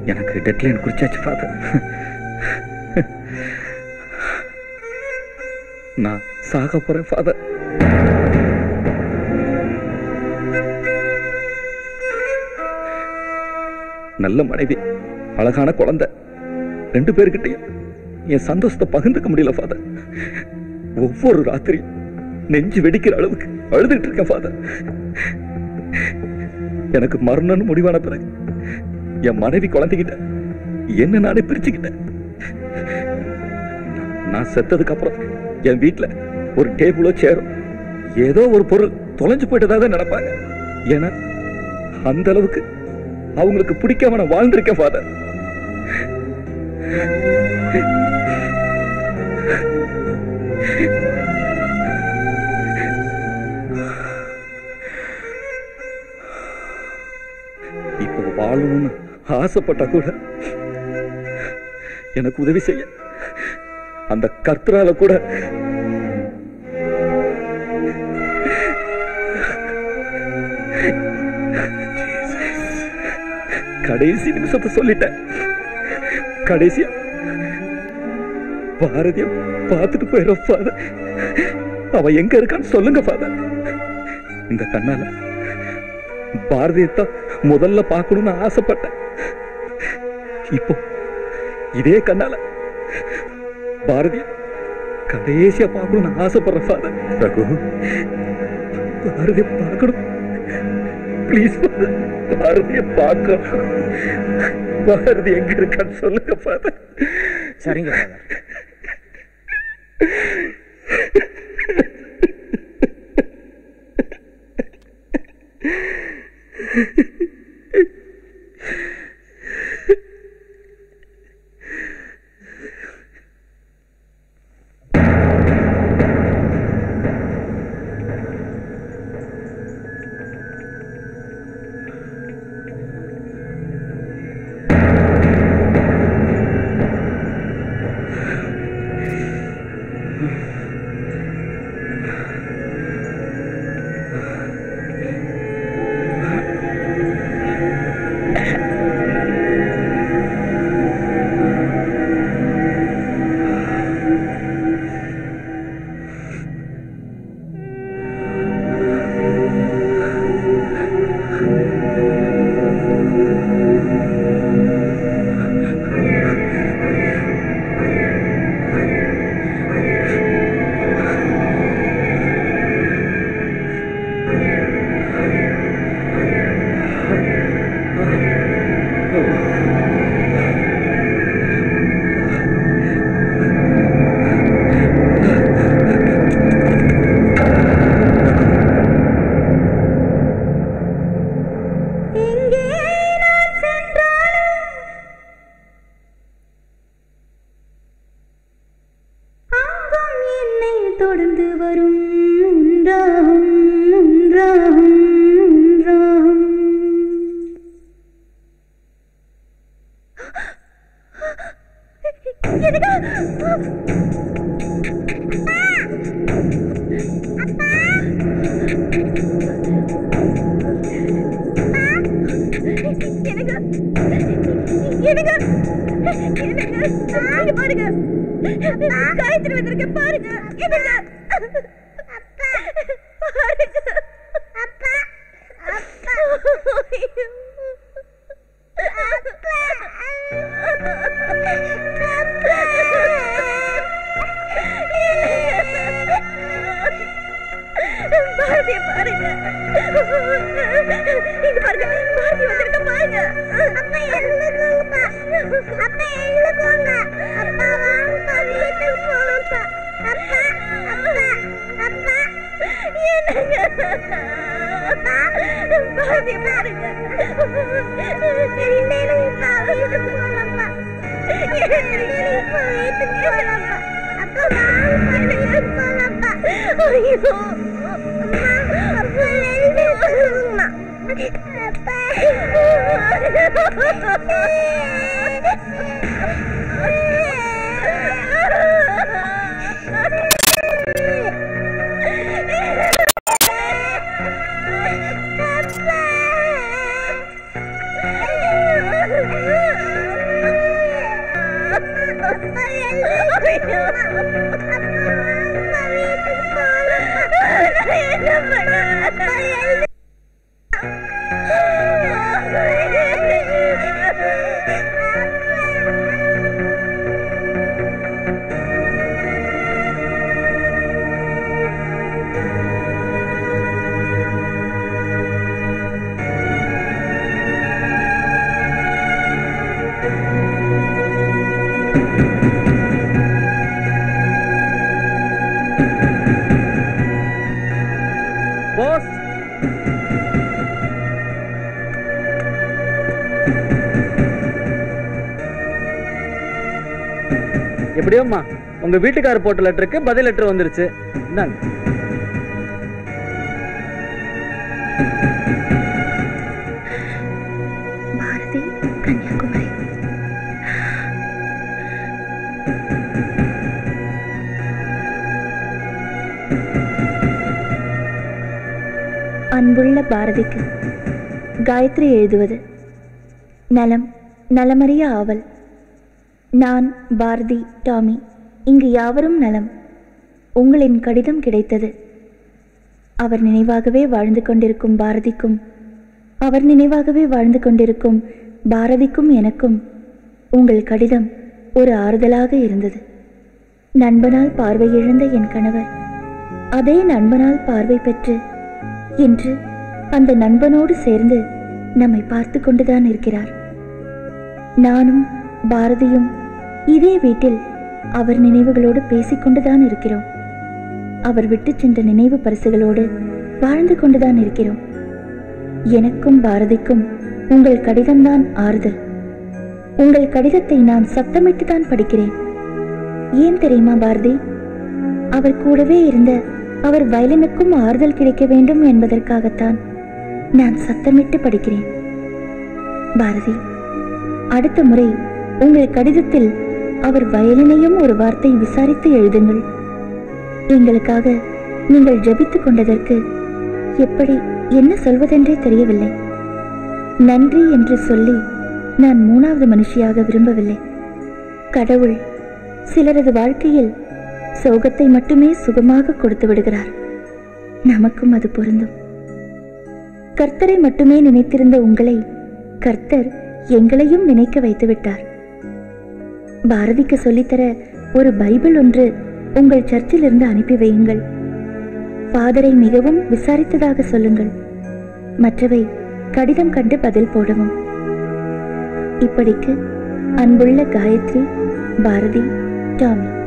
எனக்கு deadline குறிச்சாச்சு father நான் சாக போறேன் ஃபாதர் நல்ல மனைவி அழகான குழந்தை ரெண்டு பேர்கிட்டயும் என் சந்தோஷத்தை பகிர்ந்துக்க முடியல ஃபாதர் ஒவ்வொரு ராத்திரியும் நெஞ்சு வெடிக்கிற அளவுக்கு அழுதுகிட்டு இருக்கேன் ஃபாதர் எனக்கு மரணம்னு முடிவான பிறகு என் மனைவி குழந்தைகிட்ட என்ன நானே பிரிச்சுக்கிட்டேன் நான் செத்ததுக்கு அப்புறம் என் வீட்டுல ஒரு டேபிளோ சேரோ ஏதோ ஒரு பொருள் தொலைஞ்சு போயிட்டதாக நினைப்பாங்க ஏன்னா அந்த அளவுக்கு அவங்களுக்கு பிடிக்காம நான் வாழ்ந்திருக்கேன் ஃபாதர் இப்போ வாழணும்னு ஆசைப்பட்டா கூட எனக்கு உதவி செய்ய அந்த கர்த்தரால கூட கடைசி நிமிஷத்தை சொல்லிட்டேன் கடைசியா பாரதிய பார்த்துட்டு போயிடும் ஃபாதர் அவ எங்க இருக்கான்னு சொல்லுங்க ஃபாதர் இந்த கண்ணால பாரதியத்தான் முதல்ல பார்க்கணும்னு ஆசைப்பட்டேன் இப்போ இதே கண்ணால பாரதிய கடைசியா பார்க்கணும்னு ஆசைப்படுறேன் ஃபாதர் ரகு பாரதிய பார்க்கணும் ப்ளீஸ் பாரதிய பார்க்கணும் பாரதி எங்க இருக்கான்னு சொல்லுங்க ஃபாதர் சரிங்க ஃபாதர் தொடர்ந்து வரும் ஒன்றாகும் ஒன்றாகும் ஒன்றாகும் பாருங்க காயத்ரி வந்திருக்க பாருங்க என்னங்க அப்பா அப்பா பாரதிய பாருங்க இங்க பாருங்க பாரதி வந்திருக்க பாருங்க அப்பா எழுதுங்கப்பா அப்பா எழுதுங்க அப்பா வாங்கப்பா வீட்டுக்கு போகணும்ப்பா அப்பா அப்பா அப்பா என்னங்க பாரதிய பாருங்க இல்லைங்கப்பா வீட்டுக்கு போகலாம்ப்பா இல்லைங்கப்பா வீட்டுக்கு போகலாம்ப்பா அப்பா வாங்கப்பா வீட்டுக்கு போகலாம்ப்பா ஐயோ அம்மா அப்பா எழுதி சொல்லுங்கம்மா அப்பா அப்பா எப்படியோம்மா உங்க வீட்டுக்காரர் போட்ட லெட்டருக்கு பதில் லெட்டர் வந்துருச்சு இந்தாங்க பாரதி கன்னியாகுமரி அன்புள்ள பாரதிக்கு காயத்ரி எழுதுவது நலம் நலமறிய ஆவல் நான் பாரதி டாமி இங்கு யாவரும் நலம் உங்களின் கடிதம் கிடைத்தது அவர் நினைவாகவே வாழ்ந்து கொண்டிருக்கும் பாரதிக்கும் அவர் நினைவாகவே வாழ்ந்து கொண்டிருக்கும் பாரதிக்கும் எனக்கும் உங்கள் கடிதம் ஒரு ஆறுதலாக இருந்தது நண்பனால் பார்வை இழந்த என் கணவர் அதே நண்பனால் பார்வை பெற்று இன்று அந்த நண்பனோடு சேர்ந்து நம்மை பார்த்து கொண்டுதான் இருக்கிறார் நானும் பாரதியும் இதே வீட்டில் அவர் நினைவுகளோடு பேசிக்கொண்டுதான் இருக்கிறோம் அவர் விட்டுச் சென்ற நினைவு பரிசுகளோடு வாழ்ந்து கொண்டுதான் இருக்கிறோம் எனக்கும் பாரதிக்கும் உங்கள் கடிதம்தான் ஆறுதல் உங்கள் கடிதத்தை நான் சத்தமிட்டு தான் படிக்கிறேன் ஏன் தெரியுமா பாரதி அவர் கூடவே இருந்த அவர் வயலினுக்கும் ஆறுதல் கிடைக்க வேண்டும் என்பதற்காகத்தான் நான் சத்தமிட்டு படிக்கிறேன் பாரதி அடுத்த முறை உங்கள் கடிதத்தில் அவர் வயலினையும் ஒரு வார்த்தை விசாரித்து எழுதுங்கள் எங்களுக்காக நீங்கள் ஜெபித்துக் கொண்டதற்கு எப்படி என்ன சொல்வதென்றே தெரியவில்லை நன்றி என்று சொல்லி நான் மூணாவது மனுஷியாக விரும்பவில்லை கடவுள் சிலரது வாழ்க்கையில் சோகத்தை மட்டுமே சுகமாக கொடுத்து விடுகிறார் நமக்கும் அது பொருந்தும் கர்த்தரை மட்டுமே நினைத்திருந்த உங்களை கர்த்தர் எங்களையும் நினைக்க வைத்து விட்டார் பாரதிக்கு சொல்லித்தர ஒரு பைபிள் ஒன்று உங்கள் சர்ச்சிலிருந்து அனுப்பி வையுங்கள் ஃபாதரை மிகவும் விசாரித்ததாக சொல்லுங்கள் மற்றவை கடிதம் கண்டு பதில் போடவும் இப்படிக்கு அன்புள்ள காயத்ரி பாரதி டாமி